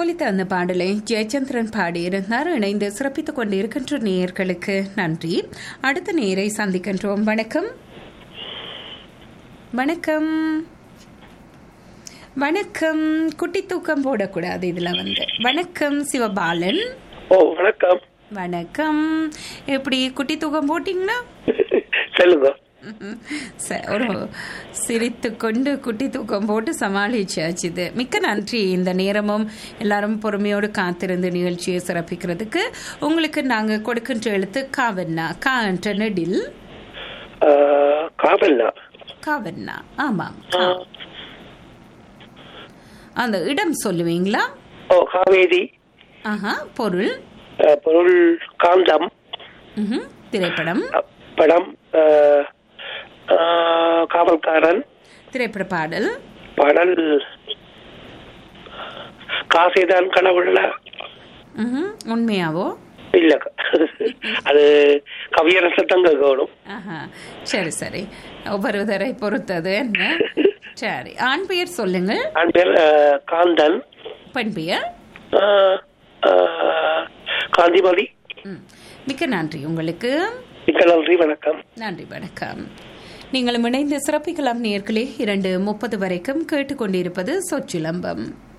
ஒலித்த அந்த பாடலை ஜெயச்சந்திரன் பாடியிருந்தார் இணைந்து சிறப்பித்துக் கொண்டிருக்கின்ற நேயர்களுக்கு நன்றி அடுத்த நேரை சந்திக்கின்றோம் வணக்கம் வணக்கம் வணக்கம் குட்டி தூக்கம் போடக்கூடாது இதுல வந்து வணக்கம் சிவபாலன் ஓ வணக்கம் வணக்கம் எப்படி குட்டி தூக்கம் போட்டிங்களா சொல்லுங்க ம்ஹும். ச- ஒரு சிரித்து கொண்டு குட்டி தூக்கம் போட்டு சமாளிச்சாச்சு இது மிக்க நன்றி இந்த நேரமும் எல்லாரும் பொறுமையோடு காத்திருந்து நிகழ்ச்சியை சிறப்பிக்கிறதுக்கு உங்களுக்கு நாங்க கொடுக்கின்ற எழுத்து காவண்ணா கா என்ற நெடில் ஆஹ், காவல்னா காவண்ணா ஆமாம் கா. அந்த இடம் சொல்லுவீங்களா ஓ காவேரி ஆஹா பொருள் ஆஹ், பொருள் காந்தம் ம்ஹும். திரைப்படம் அஹ், படம் ஆஹ், ஆஹ், காவல்காரன் திரைப்பட பாடல் பாடல் காசேதான் கனவுள்ள ம்ஹும். உண்மையாவோ இல்ல அது கவியரசத்தங்க கவனம் ஆஹா சரி சரி ஒவ்வொருவரை பொறுத்தது என்ன சரி ஆண் பெயர் சொல்லுங்கள் அவன் பேர் ஆஹ், காந்தன் பெண் பெயர் ஆஹ், ஆஹ், காந்திமதி ம். மிக்க நன்றி உங்களுக்கு மிக்க நன்றி வணக்கம் நன்றி வணக்கம் நீங்களும் இணைந்து சிறப்பிக்கலாம் நேர்களே இரண்டு முப்பது வரைக்கும் கேட்டுக்கொண்டிருப்பது சொச்சிலம்பம்